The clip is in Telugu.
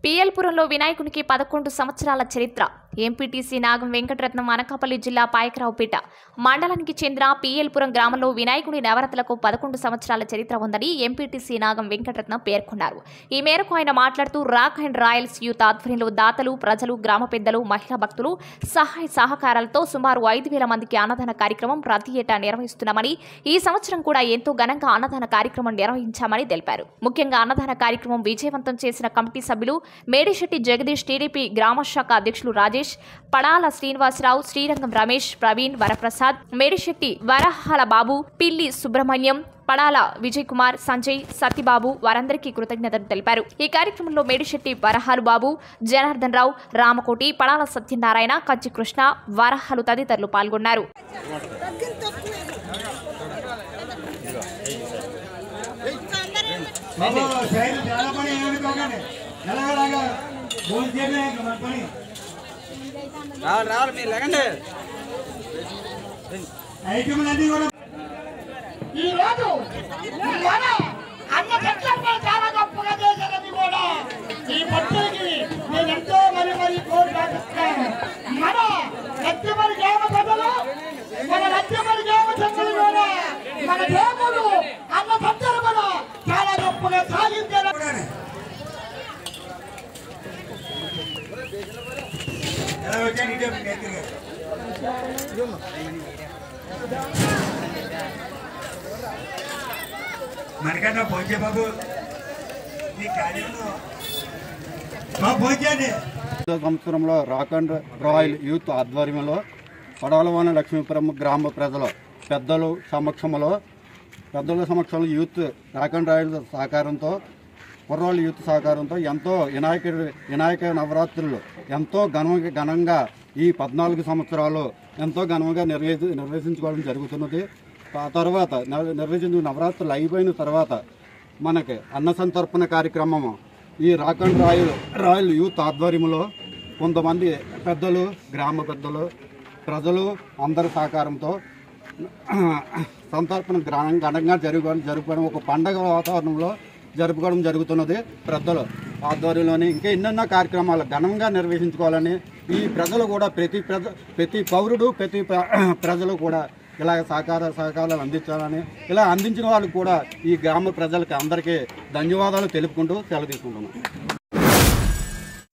పిఎల్పురంలో వినాయకునికి పదకొండు సంవత్సరాల చరిత్ర ఎంపీటీసీ నాగం వెంకటరత్నం అనకాపల్లి జిల్లా పాయకరావుపేట మండలానికి చెందిన పిఎల్పురం గ్రామంలో వినాయకుడి నవరాత్రులకు పదకొండు సంవత్సరాల చరిత్ర ఉందని ఎంపీటీసీ నాగం వెంకటరత్నం పేర్కొన్నారు ఈ మేరకు ఆయన మాట్లాడుతూ రాక్ అండ్ రాయల్స్ యూత్ ఆధ్వర్యంలో దాతలు ప్రజలు గ్రామ పెద్దలు మహిళా భక్తులు సహాయ సహకారాలతో సుమారు ఐదు వేల మందికి అన్నదాన కార్యక్రమం ప్రతి ఏటా నిర్వహిస్తున్నామని ఈ సంవత్సరం కూడా ఎంతో ఘనంగా అన్నదాన కార్యక్రమం నిర్వహించామని తెలిపారు ముఖ్యంగా అన్నదాన కార్యక్రమం విజయవంతం చేసిన కమిటీ సభ్యులు మేడిశెట్టి జగదీష్ టీడీపీ గ్రామ శాఖ అధ్యక్షులు రాజేష్ పడాల శ్రీనివాసరావు శ్రీరంగం రమేష్ ప్రవీణ్ వరప్రసాద్ మేడిశెట్టి వరహాల బాబు పిల్లి సుబ్రహ్మణ్యం పడాల విజయ్ కుమార్ సంజయ్ సత్యబాబు వారందరికీ కృతజ్ఞతలు తెలిపారు ఈ కార్యక్రమంలో మేడిశెట్టి వరహాలు బాబు జనార్దన్ రావు రామకోటి పడాల సత్యనారాయణ కంచి కృష్ణ వరహాలు తదితరులు పాల్గొన్నారు బాబు సైడ్ చాలా పని ఏమనుకోకండి ఎలాగలాగా భోజనం చేయడమే ఇంకా మన పని రావాలి రావాలి మీరు లేకండి ఐటమ్లన్నీ కూడా ఈ రోజు మన అన్న చెట్లపై చాలా గొప్పగా చేశారని కూడా ఈ భక్తులకి నేను ఎంతో మరి మరి కోరుకుంటున్నాను మన లక్ష్మరి గ్రామ ప్రజలు మన లక్ష్మరి గ్రామ ప్రజలు కూడా మన దేవుడు అన్న భక్తులు కూడా చాలా గొప్పగా సాగించారు ఎలా వచ్చాను ఇటే నేతిగా మనకన్నా భోజే బాబు నీ కార్యంలో మా భోజాన్ని ఐదో సంవత్సరంలో రాక్ అండ్ రాయల్ యూత్ ఆధ్వర్యంలో పడవలవాన లక్ష్మీపురం గ్రామ ప్రజలు పెద్దలు సమక్షంలో పెద్దల సమక్షంలో యూత్ రాక్ అండ్ రాయల్ సహకారంతో కుర్రోళ్ళ యూత్ సహకారంతో ఎంతో వినాయకుడి వినాయక నవరాత్రులు ఎంతో ఘనంగా ఘనంగా ఈ పద్నాలుగు సంవత్సరాలు ఎంతో ఘనంగా నిర్వహి నిర్వహించుకోవడం జరుగుతున్నది ఆ తర్వాత నవ- నిర్వహించిన నవరాత్రులు అయిపోయిన తర్వాత మనకి అన్న సంతర్పణ కార్యక్రమము ఈ Rock and Royal Royal Youth ఆధ్వర్యంలో కొంతమంది పెద్దలు గ్రామ పెద్దలు ప్రజలు అందరి సహకారంతో సంతర్పణ ఘనం ఘనంగా జరుగు జరుపుకోవడం ఒక పండగ వాతావరణంలో జరుపుకోవడం జరుగుతున్నది పెద్దలు ఆధ్వర్యంలోని ఇంకా ఎన్నెన్నో కార్యక్రమాలు ఘనంగా నిర్వహించుకోవాలని ఈ ప్రజలు కూడా ప్రతి ప్రజ ప్రతి పౌరుడు ప్రతి ప్ర- ప్రజలు కూడా ఇలా సహకార సహకారాలు అందించాలని ఇలా అందించిన వాళ్ళకు కూడా ఈ గ్రామ ప్రజలకి అందరికీ ధన్యవాదాలు తెలుపుకుంటూ సెలవు తీసుకుంటున్నాను